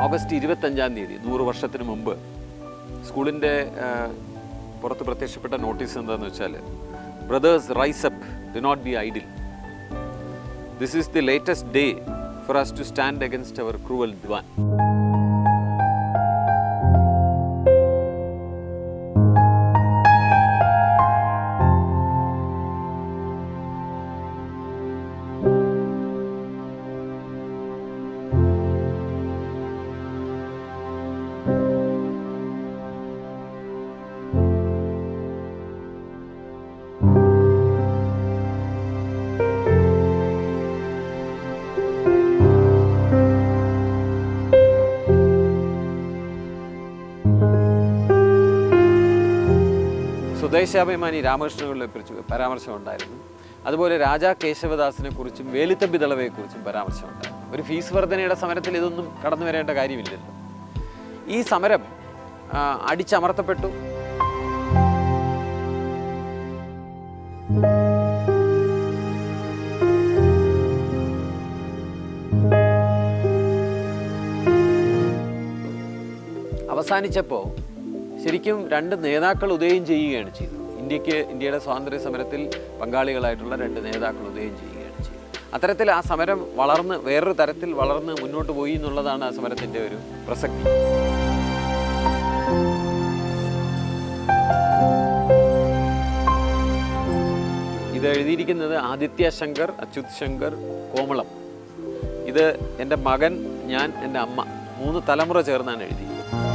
August ഇരുപത്തഞ്ചാം തീയതി നൂറ് വർഷത്തിന് മുമ്പ് സ്കൂളിൻ്റെ പുറത്ത് പ്രത്യക്ഷപ്പെട്ട നോട്ടീസ് എന്താണെന്ന് വെച്ചാൽ brothers rise up do not be idle this is the latest day for us to stand against our cruel Dewan Swadeshabhimani രാമകൃഷ്ണപിള്ളയെ കുറിച്ച് പരാമർശമുണ്ടായിരുന്നു അതുപോലെ രാജാ കേശവദാസിനെ കുറിച്ചും വേലുത്തമ്പി ദളവയെക്കുറിച്ചും പരാമർശമുണ്ടായിരുന്നു ഒരു ഫീസ് വർധനയുടെ സമരത്തിൽ ഇതൊന്നും കടന്നു വരേണ്ട കാര്യമില്ലല്ലോ ഈ സമരം ആ, അടിച്ചമർത്തപ്പെട്ടു അവസാനിച്ചപ്പോൾ ശരിക്കും രണ്ട് നേതാക്കൾ ഉദയം ചെയ്യുകയാണ് ചെയ്തത് ഇന്ത്യക്ക് ഇന്ത്യയുടെ സ്വാതന്ത്ര്യ സമരത്തിൽ പങ്കാളികളായിട്ടുള്ള രണ്ട് നേതാക്കൾ ഉദയം ചെയ്യുകയാണ് ചെയ്തത് അത്തരത്തിൽ ആ സമരം വളർന്ന് വേറൊരു തരത്തിൽ വളർന്ന് മുന്നോട്ട് പോയി എന്നുള്ളതാണ് ആ സമരത്തിൻ്റെ ഒരു പ്രസക്തി ഇത് എഴുതിയിരിക്കുന്നത് ആദിത്യ ശങ്കർ അച്യുത് ശങ്കർ കോമളം ഇത് എൻ്റെ മകൻ ഞാൻ എൻ്റെ അമ്മ മൂന്ന് തലമുറ ചേർന്നാണ് എഴുതിയിരിക്കുന്നത്